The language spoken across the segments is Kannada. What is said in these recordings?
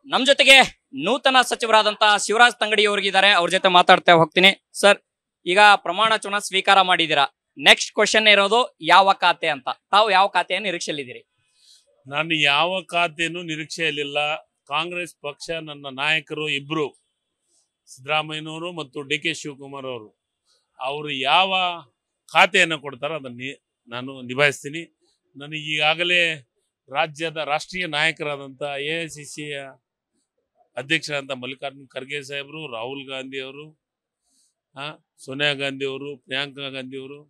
ನಮ್ ಜೊತೆಗೆ ನೂತನ ಸಚಿವರಾದಂತಹ ಶಿವರಾಜ್ ತಂಗಡಿ ಅವರಿಗಿದ್ದಾರೆ ಅವ್ರ ಜೊತೆ ಮಾತಾಡ್ತಾ ಹೋಗ್ತೀನಿ ಸರ್ ಈಗ ಪ್ರಮಾಣ ವಚನ ಸ್ವೀಕಾರ ಮಾಡಿದ್ದೀರಾ ನೆಕ್ಸ್ಟ್ ಕ್ವಶನ್ ಇರೋದು ಯಾವ ಖಾತೆ ಅಂತ ತಾವು ಯಾವ ಖಾತೆಯ ನಿರೀಕ್ಷೆಯಲ್ಲಿದ್ದೀರಿ ನಾನು ಯಾವ ಖಾತೆನೂ ನಿರೀಕ್ಷೆಯಲ್ಲಿಲ್ಲ ಕಾಂಗ್ರೆಸ್ ಪಕ್ಷ ನನ್ನ ನಾಯಕರು ಇಬ್ರು ಸಿದ್ದರಾಮಯ್ಯನವರು ಮತ್ತು ಡಿ ಕೆ ಶಿವಕುಮಾರ್ ಅವರು ಅವರು ಯಾವ ಖಾತೆಯನ್ನು ಕೊಡ್ತಾರೋ ಅದನ್ನು ನಿ- ನಾನು ನಿಭಾಯಿಸ್ತೀನಿ ನನಗೆ ಈಗಾಗಲೇ ರಾಜ್ಯದ ರಾಷ್ಟ್ರೀಯ ನಾಯಕರಾದಂಥ ಎ ಐ ಸಿ ಸಿಯ ಅಧ್ಯಕ್ಷರಾದಂಥ ಮಲ್ಲಿಕಾರ್ಜುನ್ ಖರ್ಗೆ ಸಾಹೇಬರು ರಾಹುಲ್ ಗಾಂಧಿ ಅವರು ಆ, ಸೋನಿಯಾ ಗಾಂಧಿ ಅವರು ಪ್ರಿಯಾಂಕಾ ಗಾಂಧಿ ಅವರು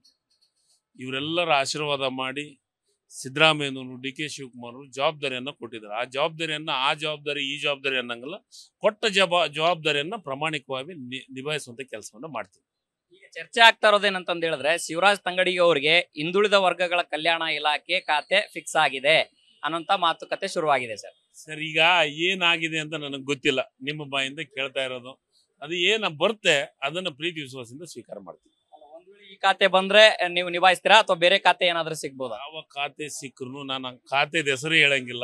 ಇವರೆಲ್ಲರ ಆಶೀರ್ವಾದ ಮಾಡಿ ಸಿದ್ದರಾಮಯ್ಯನವರು ಡಿ ಕೆ ಶಿವಕುಮಾರ್ ಅವರು ಜವಾಬ್ದಾರಿಯನ್ನು ಕೊಟ್ಟಿದ್ದಾರೆ ಆ ಜವಾಬ್ದಾರಿಯನ್ನು ಆ ಜವಾಬ್ದಾರಿ ಈ ಜವಾಬ್ದಾರಿ ಅನ್ನಂಗಲ್ಲ ಕೊಟ್ಟ ಜಬಾ ಜವಾಬ್ದಾರಿಯನ್ನು ಪ್ರಾಮಾಣಿಕವಾಗಿ ನಿ- ನಿಭಾಯಿಸುವಂತ ಕೆಲಸವನ್ನು ಮಾಡ್ತೀವಿ ಈಗ ಚರ್ಚೆ ಆಗ್ತಾ ಇರೋದೇನಂತಂದ್ ಹೇಳಿದ್ರೆ ಶಿವರಾಜ್ ತಂಗಡಿ ಅವರಿಗೆ ಹಿಂದುಳಿದ ವರ್ಗಗಳ ಕಲ್ಯಾಣ ಇಲಾಖೆ ಖಾತೆ ಫಿಕ್ಸ್ ಆಗಿದೆ ಅನ್ನೋಂತ ಮಾತುಕತೆ ಶುರುವಾಗಿದೆ ಸರ್ ಸರ್ ಈಗ ಏನಾಗಿದೆ ಅಂತ ನನಗೆ ಗೊತ್ತಿಲ್ಲ ನಿಮ್ಮ ಬಾಯಿಂದ ಕೇಳ್ತಾ ಇರೋದು ಅದು ಏನ ಬರುತ್ತೆ ಅದನ್ನು ಪ್ರೀತಿ ವಿಶ್ವಾಸದಿಂದ ಸ್ವೀಕಾರ ಮಾಡ್ತೀವಿ ಒಂದ್ ವೇಳೆ ಈ ಖಾತೆ ಬಂದ್ರೆ ನೀವು ನಿಭಾಯಿಸ್ತೀರಾ ಅಥವಾ ಬೇರೆ ಖಾತೆ ಏನಾದ್ರೂ ಸಿಗ್ಬೋದಾ ಯಾವ ಖಾತೆ ಸಿಕ್ಕರು ನಾನು ಆ ಖಾತೆದ ಹೆಸರು ಹೇಳಂಗಿಲ್ಲ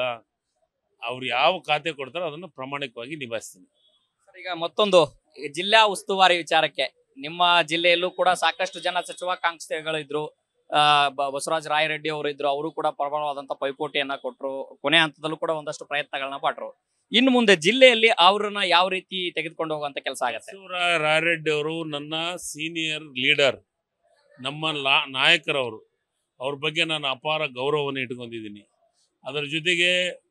ಅವ್ರು ಯಾವ ಖಾತೆ ಕೊಡ್ತಾರೋ ಅದನ್ನು ಪ್ರಾಮಾಣಿಕವಾಗಿ ನಿಭಾಯಿಸ್ತೀನಿ ಸರ್, ಈಗ ಮತ್ತೊಂದು ಈ ಜಿಲ್ಲಾ ಉಸ್ತುವಾರಿ ವಿಚಾರಕ್ಕೆ ನಿಮ್ಮ ಜಿಲ್ಲೆಯಲ್ಲೂ ಕೂಡ ಸಾಕಷ್ಟು ಜನ ಸಚಿವಾಕಾಂಕ್ಷಿಗಳು ಇದ್ರು ಆ, ಬ- ಬಸವರಾಜ ರಾಯರೆಡ್ಡಿ ಅವರು ಇದ್ರು ಅವರು ಕೂಡ ಪ್ರಬಲವಾದಂತ ಪೈಪೋಟಿಯನ್ನ ಕೊಟ್ರು ಕೊನೆ ಹಂತದಲ್ಲೂ ಕೂಡ ಒಂದಷ್ಟು ಪ್ರಯತ್ನಗಳನ್ನ ಪಟ್ರು ಇನ್ನು ಮುಂದೆ ಜಿಲ್ಲೆಯಲ್ಲಿ ಅವ್ರನ್ನ ಯಾವ ರೀತಿ ತೆಗೆದುಕೊಂಡು ಹೋಗುವಂತ ಕೆಲಸ ಆಗತ್ತೆ ಬಸವರ ರಾಯರೆಡ್ಡಿ ಅವರು ನನ್ನ ಸೀನಿಯರ್ ಲೀಡರ್ ನಮ್ಮ ಲಾ ನಾಯಕರವರು ಅವ್ರ ಬಗ್ಗೆ ನಾನು ಅಪಾರ ಗೌರವವನ್ನು ಇಟ್ಕೊಂಡಿದ್ದೀನಿ ಅದರ ಜೊತೆಗೆ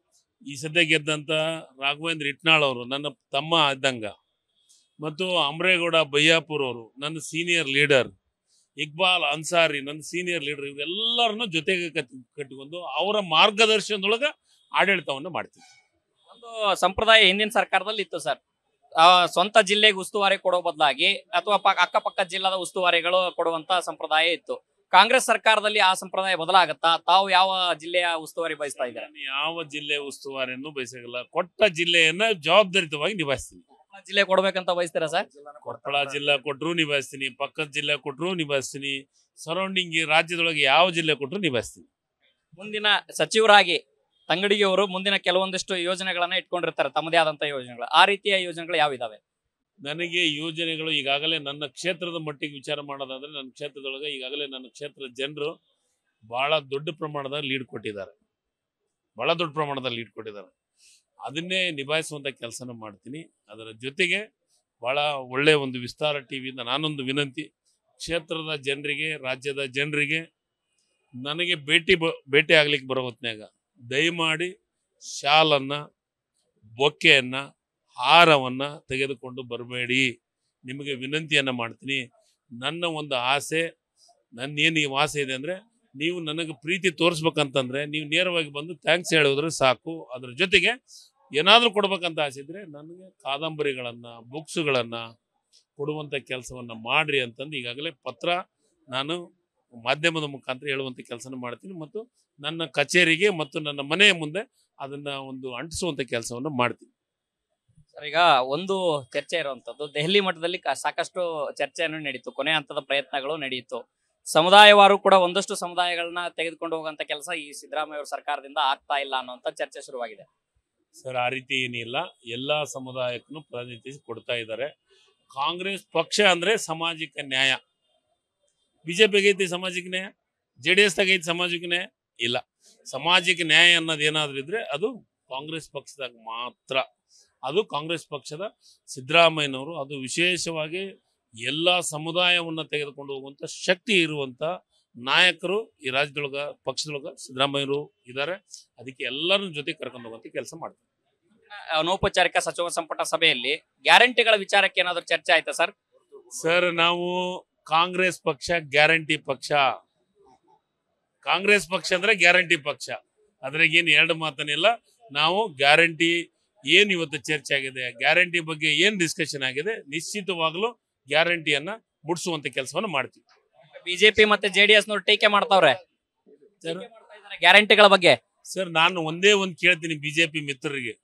ಈ ಸದ್ಯ ಗೆದ್ದಂಥ ರಾಘವೇಂದ್ರ ಇಟ್ನಾಳ್ ಅವರು ನನ್ನ ತಮ್ಮ ಇದ್ದಂಗ ಮತ್ತು ಅಮರೇಗೌಡ ಬಯ್ಯಾಪುರ್ ಅವರು ನನ್ನ ಸೀನಿಯರ್ ಲೀಡರ್ ಇಕ್ಬಾಲ್ ಅನ್ಸಾರಿ ನನ್ನ ಸೀನಿಯರ್ ಲೀಡರ್ ಇವೆಲ್ಲರನ್ನು ಜೊತೆಗೆ ಕಟ್ ಕಟ್ಟಿಕೊಂಡು ಅವರ ಮಾರ್ಗದರ್ಶನದೊಳಗೆ ಆಡಳಿತವನ್ನು ಮಾಡ್ತೀವಿ ಒಂದು ಸಂಪ್ರದಾಯ ಹಿಂದಿನ ಸರ್ಕಾರದಲ್ಲಿ ಇತ್ತು ಸರ್ ಆ, ಸ್ವಂತ ಜಿಲ್ಲೆಗೆ ಉಸ್ತುವಾರಿ ಕೊಡೋ ಬದಲಾಗಿ ಅಥವಾ ಪ- ಅಕ್ಕಪಕ್ಕ ಜಿಲ್ಲಾದ ಉಸ್ತುವಾರಿಗಳು ಕೊಡುವಂತ ಸಂಪ್ರದಾಯ ಇತ್ತು ಕಾಂಗ್ರೆಸ್ ಸರ್ಕಾರದಲ್ಲಿ ಆ ಸಂಪ್ರದಾಯ ಬದಲಾಗತ್ತಾ ತಾವು ಯಾವ ಜಿಲ್ಲೆಯ ಉಸ್ತುವಾರಿ ಬಯಸ್ತಾ ಇದ್ದಾರೆ ನಾನು ಯಾವ ಜಿಲ್ಲೆ ಉಸ್ತುವಾರಿಯನ್ನು ಬಯಸಲ್ಲ ಕೊಟ್ಟ ಜಿಲ್ಲೆಯನ್ನ ಜವಾಬ್ದಾರಿತವಾಗಿ ನಿಭಾಯಿಸ್ತೀನಿ ಜಿಲ್ಲೆ ಕೊಡ್ಬೇಕಂತ ಬಯಸ್ತೀರಾ ಸರ್ ಕೊಪ್ಪಳ ಜಿಲ್ಲೆ ಕೊಟ್ಟರು ನಿಭಾಯಿಸ್ತೀನಿ ಪಕ್ಕದ ಜಿಲ್ಲೆ ಕೊಟ್ಟರು ನಿಭಾಯಿಸ್ತೀನಿ ಸರೌಂಡಿಂಗ್ ರಾಜ್ಯದೊಳಗೆ ಯಾವ ಜಿಲ್ಲೆ ಕೊಟ್ಟರು ನಿಭಾಯಿಸ್ತೀನಿ ಮುಂದಿನ ಸಚಿವರಾಗಿ ತಂಗಡಿಗೆ ಅವರು ಮುಂದಿನ ಕೆಲವೊಂದಿಷ್ಟು ಯೋಜನೆಗಳನ್ನ ಇಟ್ಕೊಂಡಿರ್ತಾರೆ ತಮ್ಮದೇ ಆದಂತ ಯೋಜನೆಗಳು ಆ ರೀತಿಯ ಯೋಜನೆಗಳು ಯಾವ ಇದಾವೆ ನನಗೆ ಯೋಜನೆಗಳು ಈಗಾಗಲೇ ನನ್ನ ಕ್ಷೇತ್ರದ ಮಟ್ಟಿಗೆ ವಿಚಾರ ಮಾಡೋದಾದ್ರೆ ನನ್ನ ಕ್ಷೇತ್ರದೊಳಗೆ ಈಗಾಗಲೇ ನನ್ನ ಕ್ಷೇತ್ರದ ಜನರು ಬಹಳ ದೊಡ್ಡ ಪ್ರಮಾಣದ ಲೀಡ್ ಕೊಟ್ಟಿದ್ದಾರೆ ಬಹಳ ದೊಡ್ಡ ಪ್ರಮಾಣದ ಲೀಡ್ ಕೊಟ್ಟಿದ್ದಾರೆ ಅದನ್ನೇ ನಿಭಾಯಿಸುವಂಥ ಕೆಲಸನ ಮಾಡ್ತೀನಿ ಅದರ ಜೊತೆಗೆ ಬಹಳ ಒಳ್ಳೆಯ ಒಂದು ವಿಸ್ತಾರ ಟಿ ವಿಯಿಂದ ನಾನೊಂದು ವಿನಂತಿ ಕ್ಷೇತ್ರದ ಜನರಿಗೆ ರಾಜ್ಯದ ಜನರಿಗೆ ನನಗೆ ಭೇಟಿ ಬ ಭೇಟಿ ಆಗ್ಲಿಕ್ಕೆ ಬರೋ ಹೊತ್ನ್ಯಾಗ ದಯಮಾಡಿ ಶಾಲನ್ನು ಬೊಕ್ಕೆಯನ್ನು ಹಾರವನ್ನು ತೆಗೆದುಕೊಂಡು ಬರಬೇಡಿ ನಿಮಗೆ ವಿನಂತಿಯನ್ನು ಮಾಡ್ತೀನಿ ನನ್ನ ಒಂದು ಆಸೆ ನನ್ನೇನು ಈ ಆಸೆ ಇದೆ ಅಂದರೆ ನೀವು ನನಗೆ ಪ್ರೀತಿ ತೋರಿಸ್ಬೇಕಂತಂದ್ರೆ ನೀವು ನೇರವಾಗಿ ಬಂದು ಥ್ಯಾಂಕ್ಸ್ ಹೇಳಿದ್ರೆ ಸಾಕು ಅದ್ರ ಜೊತೆಗೆ ಏನಾದರೂ ಕೊಡ್ಬೇಕಂತ ಆಸೆ ಇದ್ರೆ ನನಗೆ ಕಾದಂಬರಿಗಳನ್ನು ಬುಕ್ಸ್ಗಳನ್ನು ಕೊಡುವಂಥ ಕೆಲಸವನ್ನು ಮಾಡ್ರಿ ಅಂತಂದು ಈಗಾಗಲೇ ಪತ್ರ ನಾನು ಮಾಧ್ಯಮದ ಮುಖಾಂತರ ಹೇಳುವಂಥ ಕೆಲಸನ ಮಾಡ್ತೀನಿ ಮತ್ತು ನನ್ನ ಕಚೇರಿಗೆ ಮತ್ತು ನನ್ನ ಮನೆಯ ಮುಂದೆ ಅದನ್ನ ಒಂದು ಅಂಟಿಸುವಂಥ ಕೆಲಸವನ್ನು ಮಾಡ್ತೀನಿ ಸರ್ ಈಗ ಒಂದು ಚರ್ಚೆ ಇರುವಂತದ್ದು ದೆಹಲಿ ಮಟ್ಟದಲ್ಲಿ ಕ- ಸಾಕಷ್ಟು ಚರ್ಚೆಯನ್ನು ನಡೀತು ಕೊನೆ ಹಂತದ ಪ್ರಯತ್ನಗಳು ನಡೆಯಿತು ಸಮುದಾಯವಾರು ಕೂಡ ಒಂದಷ್ಟು ಸಮುದಾಯಗಳನ್ನ ತೆಗೆದುಕೊಂಡು ಹೋಗುವಂತ ಕೆಲಸ ಈ ಸಿದ್ದರಾಮಯ್ಯ ಅವರ ಸರ್ಕಾರದಿಂದ ಆಗ್ತಾ ಇಲ್ಲ ಅನ್ನುವಂತ ಚರ್ಚೆ ಶುರುವಾಗಿದೆ ಸರ್ ಆ ರೀತಿ ಏನಿಲ್ಲ ಎಲ್ಲ ಸಮುದಾಯಕ್ಕೂ ಪ್ರಾತಿನಿಧ್ಯ ಕೊಡ್ತಾ ಇದ್ದಾರೆ ಕಾಂಗ್ರೆಸ್ ಪಕ್ಷ ಅಂದ್ರೆ ಸಾಮಾಜಿಕ ನ್ಯಾಯ ಬಿಜೆಪಿಗೆ ಐತಿ ಸಾಮಾಜಿಕ ನ್ಯಾಯ ಜೆ ಡಿ ಎಸ್ದಾಗ ಐತಿ ಸಾಮಾಜಿಕ ನ್ಯಾಯ ಇಲ್ಲ ಸಾಮಾಜಿಕ ನ್ಯಾಯ ಅನ್ನೋದು ಏನಾದ್ರೂ ಇದ್ರೆ ಅದು ಕಾಂಗ್ರೆಸ್ ಪಕ್ಷದಾಗ ಮಾತ್ರ ಅದು ಕಾಂಗ್ರೆಸ್ ಪಕ್ಷದ ಸಿದ್ದರಾಮಯ್ಯನವರು ಅದು ವಿಶೇಷವಾಗಿ ಎಲ್ಲ ಸಮುದಾಯವನ್ನ ತೆಗೆದುಕೊಂಡು ಹೋಗುವಂತ ಶಕ್ತಿ ಇರುವಂತ ನಾಯಕರು ಈ ರಾಜ್ಯದೊಳಗ ಪಕ್ಷದೊಳಗ ಸಿದ್ದರಾಮಯ್ಯರು ಇದ್ದಾರೆ ಅದಕ್ಕೆ ಎಲ್ಲರ ಜೊತೆ ಕರ್ಕೊಂಡು ಹೋಗುವಂತ ಕೆಲಸ ಮಾಡ್ತಾರೆ ಅನೌಪಚಾರಿಕ ಸಚಿವ ಸಂಪುಟ ಸಭೆಯಲ್ಲಿ ಗ್ಯಾರಂಟಿಗಳ ವಿಚಾರಕ್ಕೆ ಏನಾದ್ರು ಚರ್ಚೆ ಆಯ್ತಾ ಸರ್ ಸರ್ ನಾವು ಕಾಂಗ್ರೆಸ್ ಪಕ್ಷ ಗ್ಯಾರಂಟಿ ಪಕ್ಷ ಕಾಂಗ್ರೆಸ್ ಪಕ್ಷ ಅಂದ್ರೆ ಗ್ಯಾರಂಟಿ ಪಕ್ಷ ಅದ್ರಾಗೇನು ಎರಡು ಮಾತನಿಲ್ಲ ನಾವು ಗ್ಯಾರಂಟಿ ಏನ್ ಇವತ್ತು ಚರ್ಚೆ ಆಗಿದೆ ಗ್ಯಾರಂಟಿ ಬಗ್ಗೆ ಏನ್ ಡಿಸ್ಕಷನ್ ಆಗಿದೆ ನಿಶ್ಚಿತವಾಗ್ಲೂ ಗ್ಯಾರಂಟಿಯನ್ನ ಮುಟ್ಸುವಂತ ಕೆಲಸವನ್ನು ಮಾಡ್ತೀವಿ ಬಿಜೆಪಿ ಮತ್ತೆ ಜೆಡಿಎಸ್ ನವರು ಟೀಕೆ ಮಾಡ್ತಾವ್ರೆ ಸರ್ ಗ್ಯಾರಂಟಿಗಳ ಬಗ್ಗೆ ಸರ್ ನಾನು ಒಂದೇ ಒಂದು ಕೇಳ್ತೀನಿ ಬಿಜೆಪಿ ಮಿತ್ರರಿಗೆ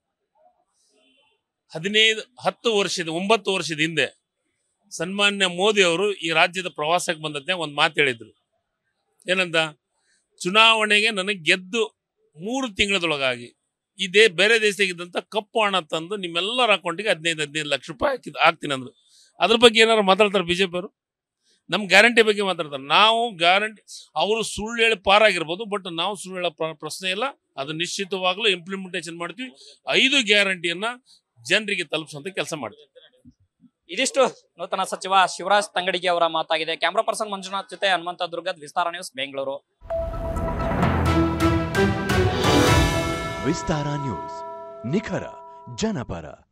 ಹದಿನೈದು ಹತ್ತು ವರ್ಷದ ಒಂಬತ್ತು ವರ್ಷದ ಹಿಂದೆ ಸನ್ಮಾನ್ಯ ಮೋದಿ ಅವರು ಈ ರಾಜ್ಯದ ಪ್ರವಾಸಕ್ಕೆ ಬಂದದ್ದೇ ಒಂದು ಮಾತು ಹೇಳಿದ್ರು ಏನಂತ ಚುನಾವಣೆಗೆ ನನಗೆ ಗೆದ್ದು ಮೂರು ತಿಂಗಳದೊಳಗಾಗಿ ಇದೇ ಬೇರೆ ದೇಶದಾಗಿದ್ದಂಥ ಕಪ್ಪು ಹಣ ತಂದು ನಿಮ್ಮೆಲ್ಲರ ಅಕೌಂಟಿಗೆ ಹದಿನೈದು ಹದಿನೈದು ಲಕ್ಷ ರೂಪಾಯಿ ಹಾಕಿದ್ ಹಾಕ್ತೀನಿ ಅಂದ್ರು ಅದ್ರ ಬಗ್ಗೆ ಏನಾರು ಮಾತಾಡ್ತಾರೆ ಬಿ ಜೆ ಪಿಯವರು ನಮ್ಮ ಗ್ಯಾರಂಟಿ ಬಗ್ಗೆ ಮಾತಾಡ್ತಾರೆ ನಾವು ಗ್ಯಾರಂಟಿ ಅವರು ಸುಳ್ಳು ಹೇಳಿ ಪಾರಾಗಿರ್ಬೋದು ಬಟ್ ನಾವು ಸುಳ್ಳು ಹೇಳೋ ಪ್ರ- ಪ್ರಶ್ನೆ ಇಲ್ಲ ಅದು ನಿಶ್ಚಿತವಾಗ್ಲೂ ಇಂಪ್ಲಿಮೆಂಟೇಷನ್ ಮಾಡ್ತೀವಿ ಐದು ಗ್ಯಾರಂಟಿಯನ್ನ ಜನರಿಗೆ ತಲುಪಿಸುವಂತ ಕೆಲಸ ಮಾಡ್ತೀವಿ ಇದಿಷ್ಟು ನೂತನ ಸಚಿವ ಶಿವರಾಜ್ ತಂಗಡಿಗೆ ಅವರ ಮಾತಾಗಿದೆ ಕ್ಯಾಮ್ರಾ ಪರ್ಸನ್ ಮಂಜುನಾಥ್ ಜೊತೆ ಹನುಮಂತ ದುರ್ಗದ್ ವಿಸ್ತಾರ ನ್ಯೂಸ್ ಬೆಂಗಳೂರು ವಿಸ್ತಾರ ನ್ಯೂಸ್ ನಿಖರ ಜನಪರ